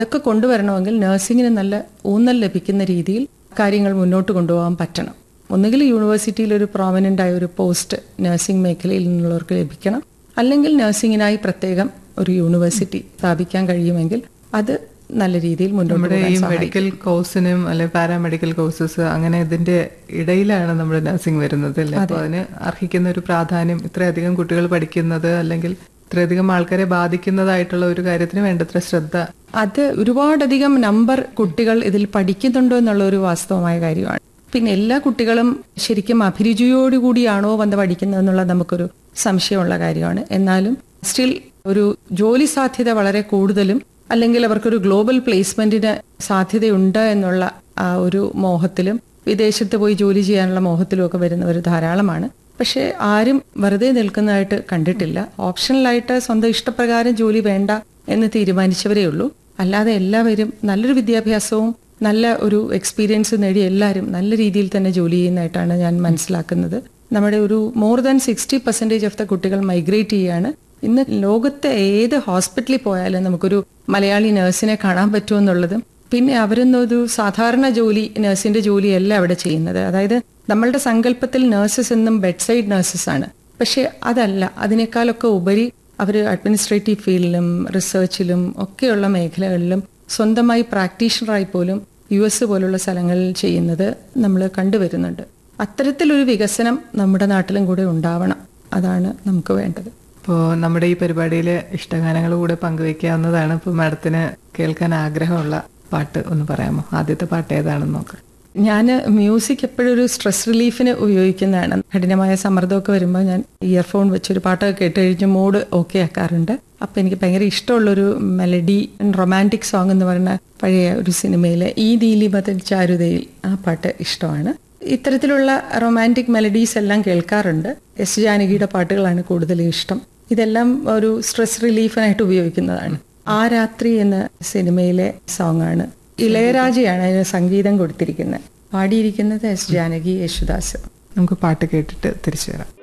അതൊക്കെ കൊണ്ടുവരണമെങ്കിൽ നഴ്സിംഗിന് നല്ല ഊന്നൽ ലഭിക്കുന്ന രീതിയിൽ കാര്യങ്ങൾ മുന്നോട്ട് കൊണ്ടുപോകാൻ പറ്റണം ഒന്നുകിൽ യൂണിവേഴ്സിറ്റിയിൽ ഒരു പ്രോമിനൻ്റ് ആയ ഒരു പോസ്റ്റ് നഴ്സിംഗ് മേഖലയിൽ നിന്നുള്ളവർക്ക് ലഭിക്കണം അല്ലെങ്കിൽ നഴ്സിംഗിനായി പ്രത്യേകം ഒരു യൂണിവേഴ്സിറ്റി സ്ഥാപിക്കാൻ കഴിയുമെങ്കിൽ അത് നല്ല രീതിയിൽ മുന്നോട്ട് നമ്മുടെ പോകാൻ ഈ സഹായിക്കും. മെഡിക്കൽ കോഴ്സിനും അല്ലെ പാരാമെഡിക്കൽ കോഴ്സസ് അങ്ങനെ ഇതിന്റെ ഇടയിലാണ് നമ്മുടെ നഴ്സിംഗ് വരുന്നത് അല്ലേ അപ്പോൾ അതിന് അർഹിക്കുന്ന ഒരു പ്രാധാന്യം ഇത്രയധികം കുട്ടികൾ പഠിക്കുന്നത് അല്ലെങ്കിൽ ഇത്രയധികം ആൾക്കാരെ ബാധിക്കുന്നതായിട്ടുള്ള ഒരു കാര്യത്തിന് വേണ്ടത്ര ശ്രദ്ധ അത് ഒരുപാടധികം നമ്പർ കുട്ടികൾ ഇതിൽ പഠിക്കുന്നുണ്ടോ എന്നുള്ള ഒരു വാസ്തവമായ കാര്യമാണ് പിന്നെ എല്ലാ കുട്ടികളും ശരിക്കും അഭിരുചിയോടുകൂടിയാണോ വന്ന് പഠിക്കുന്നത് എന്നുള്ളത് നമുക്കൊരു സംശയമുള്ള കാര്യമാണ് എന്നാലും സ്റ്റിൽ ഒരു ജോലി സാധ്യത വളരെ കൂടുതലും അല്ലെങ്കിൽ അവർക്കൊരു ഗ്ലോബൽ പ്ലേസ്മെന്റിന് സാധ്യതയുണ്ട് എന്നുള്ള ആ ഒരു മോഹത്തിലും വിദേശത്ത് പോയി ജോലി ചെയ്യാനുള്ള മോഹത്തിലും ഒക്കെ വരുന്നവർ ധാരാളമാണ് പക്ഷെ ആരും വെറുതെ നിൽക്കുന്നതായിട്ട് കണ്ടിട്ടില്ല ഓപ്ഷണലായിട്ട് സ്വന്തം ഇഷ്ടപ്രകാരം ജോലി വേണ്ട എന്ന് തീരുമാനിച്ചവരേ ഉള്ളൂ അല്ലാതെ എല്ലാവരും നല്ലൊരു വിദ്യാഭ്യാസവും നല്ല ഒരു എക്സ്പീരിയൻസ് നേടി എല്ലാവരും നല്ല രീതിയിൽ തന്നെ ജോലി ചെയ്യുന്നതായിട്ടാണ് ഞാൻ മനസ്സിലാക്കുന്നത് നമ്മുടെ ഒരു more than sixty percentage of the കുട്ടികൾ മൈഗ്രേറ്റ് ചെയ്യാണ് ഇന്ന് ലോകത്തെ ഏത് ഹോസ്പിറ്റലിൽ പോയാലും നമുക്കൊരു മലയാളി നഴ്സിനെ കാണാൻ പറ്റുമെന്നുള്ളതും പിന്നെ അവരൊന്നൊരു സാധാരണ ജോലി നഴ്സിന്റെ ജോലിയല്ല അവിടെ ചെയ്യുന്നത് അതായത് നമ്മളുടെ സങ്കല്പത്തിൽ നഴ്സസ് എന്നും ബെഡ് സൈഡ് നഴ്സസ് ആണ് പക്ഷെ അതല്ല അതിനേക്കാളൊക്കെ ഉപരി അവർ അഡ്മിനിസ്ട്രേറ്റീവ് ഫീൽഡിലും റിസർച്ചിലും ഒക്കെയുള്ള മേഖലകളിലും സ്വന്തമായി പ്രാക്ടീഷണറായി പോലും യു എസ് പോലുള്ള സ്ഥലങ്ങളിൽ ചെയ്യുന്നത് നമ്മൾ കണ്ടുവരുന്നുണ്ട് അത്തരത്തിലൊരു വികസനം നമ്മുടെ നാട്ടിലും കൂടെ ഉണ്ടാവണം അതാണ് നമുക്ക് വേണ്ടത് ഇപ്പോൾ നമ്മുടെ ഈ പരിപാടിയിലെ ഇഷ്ടഗാനങ്ങൾ കൂടെ പങ്കുവെക്കാവുന്നതാണ് ഇപ്പോൾ മാഡത്തിന് കേൾക്കാൻ ആഗ്രഹമുള്ള പാട്ട് ഒന്ന് പറയാമോ ആദ്യത്തെ പാട്ട് ഏതാണെന്ന് നോക്കാം ഞാൻ മ്യൂസിക് എപ്പോഴും ഒരു സ്ട്രെസ് റിലീഫിന് ഉപയോഗിക്കുന്നതാണ് കഠിനമായ സമ്മർദ്ദമൊക്കെ വരുമ്പോൾ ഞാൻ ഇയർഫോൺ വെച്ചൊരു പാട്ടൊക്കെ കേട്ട് കഴിഞ്ഞ് മൂഡ് ഓക്കെ ആക്കാറുണ്ട് അപ്പം എനിക്ക് ഭയങ്കര ഇഷ്ടമുള്ളൊരു മെലഡി റൊമാൻറ്റിക് സോങ് എന്ന് പറയുന്ന പഴയ ഒരു സിനിമയിലെ ഈ ദീലിമതൻ ചാരുതയിൽ ആ പാട്ട് ഇഷ്ടമാണ് ഇത്തരത്തിലുള്ള റൊമാൻറ്റിക് മെലഡീസ് എല്ലാം കേൾക്കാറുണ്ട് എസ് ജാനകിയുടെ പാട്ടുകളാണ് കൂടുതലും ഇഷ്ടം ഇതെല്ലാം ഒരു സ്ട്രെസ് റിലീഫിനായിട്ട് ഉപയോഗിക്കുന്നതാണ് ആ രാത്രി എന്ന സിനിമയിലെ സോങ് ആണ് ഇളയരാജയാണ് അതിന് സംഗീതം കൊടുത്തിരിക്കുന്നത് പാടിയിരിക്കുന്നത് എസ് ജാനകി യേശുദാസ് നമുക്ക് പാട്ട് കേട്ടിട്ട് തിരിച്ചു വരാം